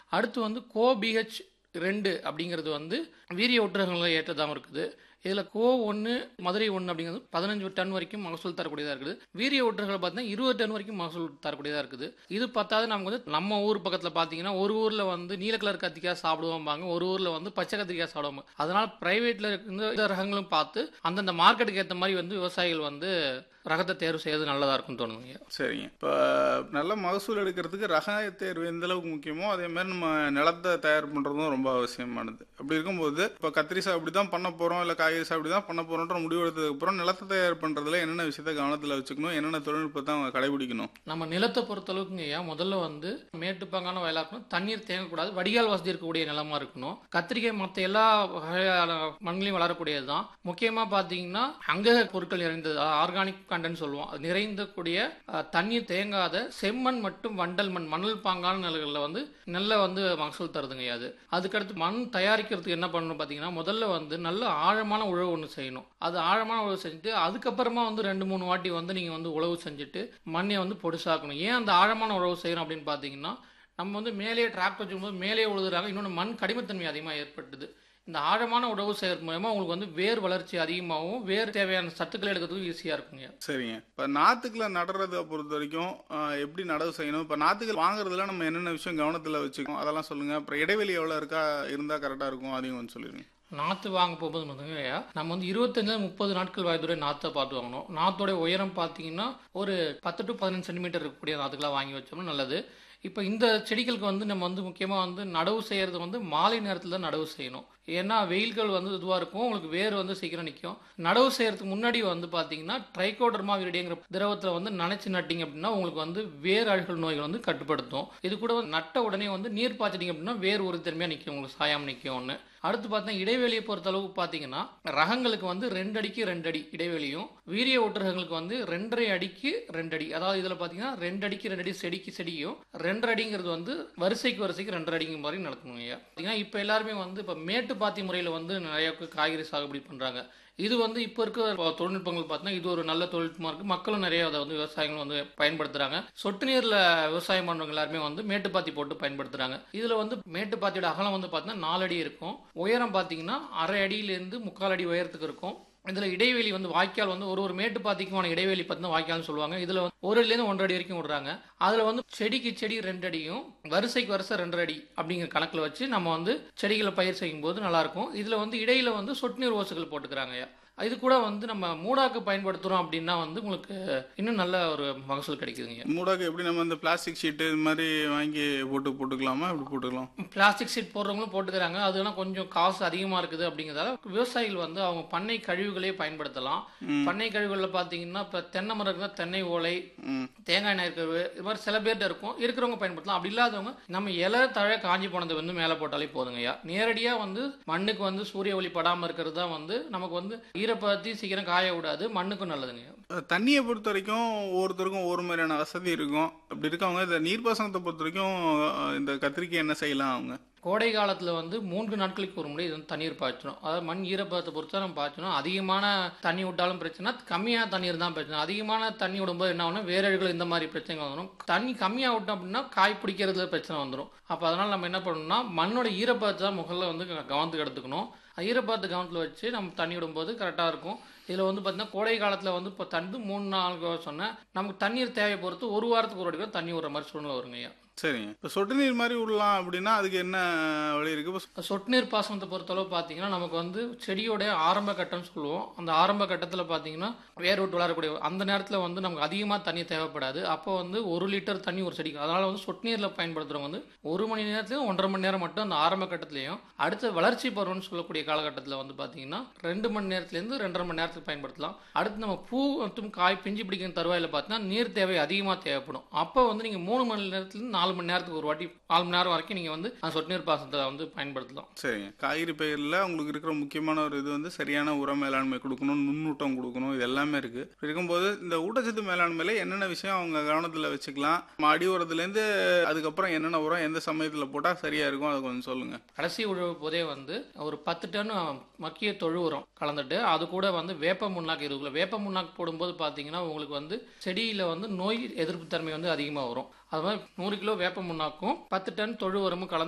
அடுத்து வந்து கோ பிஹெச் ரெண்டு அப்படிங்கிறது வந்து வீரிய ஒட்டுறகங்களை ஏற்றதாகவும் இருக்குது இதில் கோ ஒன்று மதுரை ஒன்று அப்படிங்கிறது பதினஞ்சு டன் வரைக்கும் மகசூல் தரக்கூடியதாக இருக்குது வீரிய ஒட்டுகள் பார்த்தீங்கன்னா இருபது டன் வரைக்கும் மகசூல் தரக்கூடியதாக இருக்குது இது பத்தாவது நமக்கு வந்து நம்ம ஊர் பக்கத்தில் பார்த்தீங்கன்னா ஒரு ஊரில் வந்து நீல கலர் கத்திரிக்காய் சாப்பிடுவோம்பாங்க ஒரு ஊரில் வந்து பச்சை கத்திரிக்காய் சாப்பிடுவாங்க அதனால் ப்ரைவேட்டில் இந்த ரகங்களும் பார்த்து அந்தந்த மார்க்கெட்டுக்கு ஏற்ற மாதிரி வந்து விவசாயிகள் வந்து ரகத்தை தேர்வு செய்யறது நல்லதாக இருக்கும்னு தோணுங்க சரிங்க இப்போ நல்ல மகசூல் எடுக்கிறதுக்கு ரக தேர்வு எந்த அளவுக்கு முக்கியமோ அதே மாதிரி நம்ம நிலத்தை தயார் பண்ணுறதும் ரொம்ப அவசியமானது அப்படி இருக்கும்போது இப்போ கத்திரி சாகுபடி தான் பண்ண போகிறோம் இல்லை காய்கறி சாகுபடி தான் பண்ண போகிறோன்ற முடிவு எடுத்ததுக்கப்புறம் நிலத்தை தயார் பண்ணுறதுல என்னென்ன விஷயத்த கவனத்தில் வச்சுக்கணும் என்னென்ன தொழில்நுட்பத்தை அவங்க கடைபிடிக்கணும் நம்ம நிலத்தை பொறுத்தளவுக்குங்க ஐயா முதல்ல வந்து மேட்டுப்பாங்கான வயலாக இருக்கணும் தண்ணீர் தேங்கக்கூடாது வடிகால் வசதி இருக்கக்கூடிய நிலமா இருக்கணும் கத்திரிக்காய் மற்ற எல்லா வகையான மண்களையும் வளரக்கூடியது தான் முக்கியமாக பார்த்தீங்கன்னா அங்க பொருட்கள் நிறைந்தது ஆர்கானிக் கண்டென்ட் சொல்லுவோம் அது நிறைந்தக்கூடிய அஹ், தண்ணீர் தேங்காத செம்மண் மற்றும் வண்டல் மண் மணல் பாங்கான நிலங்களில் வந்து நல்ல வந்து மகசூல் தருதுங்க ஐயா அது அதுக்கடுத்து மண் தயாரிக்கிறதுக்கு என்ன பண்ணணும் பார்த்தீங்கன்னா முதல்ல வந்து நல்ல ஆழமான உழவு ஒன்று செய்யணும் அது ஆழமான உழவு செஞ்சுட்டு அதுக்கப்புறமா வந்து ரெண்டு மூணு வாட்டி வந்து நீங்கள் வந்து உழவு செஞ்சுட்டு மண்ணை வந்து பொடிசாக்கணும் ஏன் அந்த ஆழமான உழவு செய்யணும் அப்படின்னு பார்த்தீங்கன்னா நம்ம வந்து மேலேயே டிராக்டர் வச்சுக்கும்போது மேலேயே உழுதுறாங்க இன்னொன்று மண் கடிமத்தன்மை அதிகமாக ஏற்பட்டுது இந்த ஆழமான உழவு செய்யறது மூலயமா உங்களுக்கு வந்து வேர் வளர்ச்சி அதிகமாகவும் வேர் தேவையான சத்துக்களை எடுக்கிறதுக்கு ஈஸியாக இருக்குங்க சரிங்க இப்போ நாற்றுக்களை நடுறதை பொறுத்த வரைக்கும் ஆஹ், எப்படி நடவு செய்யணும் இப்போ நாற்றுகள் வாங்குறதுல நம்ம என்னென்ன விஷயம் கவனத்தில் வச்சுக்கணும் அதெல்லாம் சொல்லுங்கள் அப்புறம் இடைவெளி எவ்வளோ இருக்கா இருந்தால் கரெக்டாக இருக்கும் அதையும் கொஞ்சம் சொல்லிடுங்க நாற்று வாங்க போகும்போது வந்துங்க நம்ம வந்து இருபத்தஞ்சு முப்பது நாட்கள் வயதுடைய நாற்றை பார்த்து வாங்கணும் நாத்தோட உயரம் பார்த்தீங்கன்னா ஒரு பத்து டு பதினஞ்சு சென்டிமீட்டர் இருக்கக்கூடிய நாற்றுக்களாக வாங்கி வச்சோம்னா நல்லது இப்போ இந்த செடிகளுக்கு வந்து நம்ம வந்து முக்கியமாக வந்து நடவு செய்கிறது வந்து மாலை நேரத்தில் தான் நடவு செய்யணும் ஏன்னா வெயில்கள் வந்து இதுவாக இருக்கும் உங்களுக்கு வேர் வந்து சீக்கிரம் நிற்கும் நடவு செய்யறதுக்கு முன்னாடி வந்து பார்த்தீங்கன்னா ட்ரைகோடர்மா விரிடிங்கிற திரவத்தில் வந்து நனைச்சு நட்டிங்க அப்படின்னா உங்களுக்கு வந்து வேர் அழுகல் நோய்கள் வந்து கட்டுப்படுத்தும் இது கூட வந்து நட்ட உடனே வந்து நீர் பாய்ச்சிட்டிங்க அப்படின்னா வேர் உறுதித்தன்மையாக நிற்கும் உங்களுக்கு சாயாமல் நிற்கும் ஒன்று அடுத்து பார்த்தீங்கன்னா இடைவெளியை பொறுத்த அளவுக்கு பார்த்தீங்கன்னா ரகங்களுக்கு வந்து ரெண்டு அடிக்கு ரெண்டு அடி இடைவெளியும் வீரிய ஒட்டுரகங்களுக்கு வந்து ரெண்டரை அடிக்கு ரெண்டு அடி அதாவது இதில் பார்த்தீங்கன்னா ரெண்டு அடிக்கு ரெண்டு அடி செடிக்கு செடியும் ரெண்டரை அடிங்கிறது வந்து வரிசைக்கு வரிசைக்கு ரெண்டரை அடிங்கிற மாதிரி நடக்கணும் ஐயா பார்த்தீங்கன்னா இப்போ எல்லாருமே வந்து இப்போ மேட்டு பாத்தி முறையில் வந்து நிறைய காய்கறி சாகுபடி பண்ணுறாங்க இது வந்து இப்போ இருக்க தொழில்நுட்பங்கள் பார்த்தீங்கன்னா இது ஒரு நல்ல தொழில்நுட்பமாக இருக்குது மக்களும் நிறைய அதை வந்து விவசாயிகள் வந்து பயன்படுத்துகிறாங்க சொட்டு நீரில் விவசாயம் பண்ணுறவங்க எல்லாருமே வந்து மேட்டுப்பாத்தி போட்டு பயன்படுத்துகிறாங்க இதில் வந்து மேட்டுப்பாத்தியோட அகலம் வந்து பார்த்தீங்கன்னா நாலு அடி இருக்கும் உயரம் பார்த்தீங்கன்னா அரை அடியிலேருந்து முக்கால் அடி உயரத்துக்கு இருக்கும் இதில் இடைவெளி வந்து வாய்க்கால் வந்து ஒரு ஒரு மேட்டு பாத்திக்குமான இடைவெளி பார்த்தீங்கன்னா வாய்க்கால்னு சொல்லுவாங்க இதில் வந்து ஒரு அடிலேருந்து ஒன்றரை அடி வரைக்கும் விடுறாங்க அதில் வந்து செடிக்கு செடி ரெண்டு அடியும் வரிசைக்கு வரிசை ரெண்டரை அடி அப்படிங்கிற கணக்கில் வச்சு நம்ம வந்து செடிகளை பயிர் செய்யும் போது நல்லாயிருக்கும் இதில் வந்து இடையில வந்து சொட்டு நீர் ஓசுகள் போட்டுக்கிறாங்க இது கூட வந்து நம்ம மூடாக்கு பயன்படுத்துகிறோம் அப்படின்னா வந்து உங்களுக்கு இன்னும் நல்ல ஒரு மகசூல் கிடைக்குதுங்க மூடாக்கு எப்படி நம்ம இந்த பிளாஸ்டிக் ஷீட்டு இது மாதிரி வாங்கி போட்டு போட்டுக்கலாமா எப்படி போட்டுக்கலாம் பிளாஸ்டிக் சீட் போடுறவங்களும் போட்டுக்கிறாங்க அதெல்லாம் கொஞ்சம் காசு அதிகமாக இருக்குது அப்படிங்கிறதால விவசாயிகள் வந்து அவங்க பண்ணை கழிவுகளே பயன்படுத்தலாம் பண்ணை கழிவுகளில் பார்த்தீங்கன்னா இப்போ தென்னை மரம் இருந்தால் தென்னை ஓலை ம் தேங்காய் எண்ணெய் இருக்கிறது இது மாதிரி சில பேர்ட்ட இருக்கும் இருக்கிறவங்க பயன்படுத்தலாம் அப்படி இல்லாதவங்க நம்ம இலை தழை காஞ்சி போனதை வந்து மேலே போட்டாலே போதுங்கய்யா நேரடியாக வந்து மண்ணுக்கு வந்து சூரிய ஒளி படாமல் இருக்கிறது தான் வந்து நமக்கு வந்து ஈரப்பதத்தி சீக்கிரம் காய விடாது மண்ணுக்கும் நல்லதுங்கய்யா தண்ணியை பொறுத்த வரைக்கும் ஒவ்வொருத்தருக்கும் ஒவ்வொரு மாதிரியான வசதி இருக்கும் அப்படி இருக்கவங்க இந்த நீர்ப்பாசனத்தை பொறுத்த வரைக்கும் அஹ், இந்த கத்திரிக்காய் என்ன செய்யலாம் அவங்க கோடை காலத்தில் வந்து மூன்று நாட்களுக்கு ஒரு முறை இது வந்து தண்ணீர் பாய்ச்சணும் அதாவது மண் ஈரப்பதத்தை பொறுத்து தான் நம்ம பாய்ச்சணும் அதிகமான தண்ணி விட்டாலும் பிரச்சனை கம்மியாக தண்ணீர் தான் பிரச்சனை அதிகமான தண்ணி விடும்போது என்ன ஆகும்னா வேரழுகள் இந்த மாதிரி பிரச்சனைகள் வந்துடும் தண்ணி கம்மியாக விட்டோம் அப்படின்னா காய் பிடிக்கிறதுல பிரச்சனை வந்துடும் அப்போ அதனால் நம்ம என்ன பண்ணணும்னா மண்ணோட ஈரப்பதத்தை தான் முதல்ல வந்து கவனத்துக்கு எடுத்துக்கணும் ஈரப்பதத்தை கவனத்தில் வச்சு நம்ம தண்ணி விடும்போது கரெக்டாக இருக்கும் இதில் வந்து பார்த்தீங்கன்னா கோடை காலத்தில் வந்து இப்போ தண்ணி மூணு நாள் சொன்னேன் நமக்கு தண்ணீர் தேவை பொறுத்து ஒரு வாரத்துக்கு ஒரு வாட்டி கூட தண்ணி விடுற மாதிரி சூழ்நிலை வருங்க ஐயா சரிங்க இப்போ சொட்டு நீர் மாதிரி விடலாம் அப்படின்னா அதுக்கு என்ன வழி இருக்கு இப்போ சொட்டு நீர் பாசனத்தை பொறுத்தளவு பார்த்தீங்கன்னா நமக்கு வந்து செடியோட ஆரம்ப கட்டம்னு சொல்லுவோம் அந்த ஆரம்ப கட்டத்தில் பார்த்தீங்கன்னா வேர் விட்டு வளரக்கூடிய அந்த நேரத்தில் வந்து நமக்கு அதிகமாக தண்ணி தேவைப்படாது அப்போ வந்து ஒரு லிட்டர் தண்ணி ஒரு செடிக்கு அதனால் வந்து சொட்டு நீரில் பயன்படுத்துகிறவங்க வந்து ஒரு மணி நேரத்துலையும் ஒன்றரை மணி நேரம் மட்டும் அந்த ஆரம்ப கட்டத்துலையும் அடுத்த வளர்ச்சி பருவம்னு சொல்லக்கூடிய காலகட்டத்தில் வந்து பார்த்தீங்கன்னா ரெண்டு மணி நேரத்துலேருந்து ரெண்டரை மணி நேரத்துக்கு பயன்படுத்தலாம் அடுத்து நம்ம பூ மற்றும் காய் பிஞ்சு பிடிக்கிற தருவாயில் பார்த்தீங்கன்னா நீர் தேவை அதிகமாக தேவைப்படும் அப்போ வந்து நீங்கள் மூணு மணி நேரத்துலேருந்து நாலு மணி நேரத்துக்கு ஒரு வாட்டி நாலு மணி நேரம் வரைக்கும் நீங்கள் வந்து அந்த சொட்டு நீர் பாசனத்தை வந்து பயன்படுத்தலாம் சரிங்க காய்கறி பயிரில் உங்களுக்கு இருக்கிற முக்கியமான ஒரு இது வந்து சரியான உர மேலாண்மை கொடுக்கணும் நுண்ணூட்டம் கொடுக்கணும் இது எல்லாமே இருக்கு இப்படி இருக்கும்போது இந்த ஊட்டச்சத்து மேலாண்மையில என்னென்ன விஷயம் அவங்க கவனத்தில் வச்சுக்கலாம் நம்ம அடி உரத்துலேருந்து அதுக்கப்புறம் என்னென்ன உரம் எந்த சமயத்தில் போட்டால் சரியா இருக்கும் அதை கொஞ்சம் சொல்லுங்க கடைசி உழவு போதே வந்து ஒரு பத்து டன் மக்கிய தொழு உரம் கலந்துட்டு அது கூட வந்து வேப்ப முன்னாக்கு இருக்குல்ல வேப்ப முன்னாக்கு போடும்போது பார்த்தீங்கன்னா உங்களுக்கு வந்து செடியில் வந்து நோய் எதிர்ப்பு தன்மை வந்து அதிகமாக வரும் அது மாதிரி நூறு கிலோ வேப்ப முன்னாக்கும் பத்து டன் தொழு உரமும் கலந்து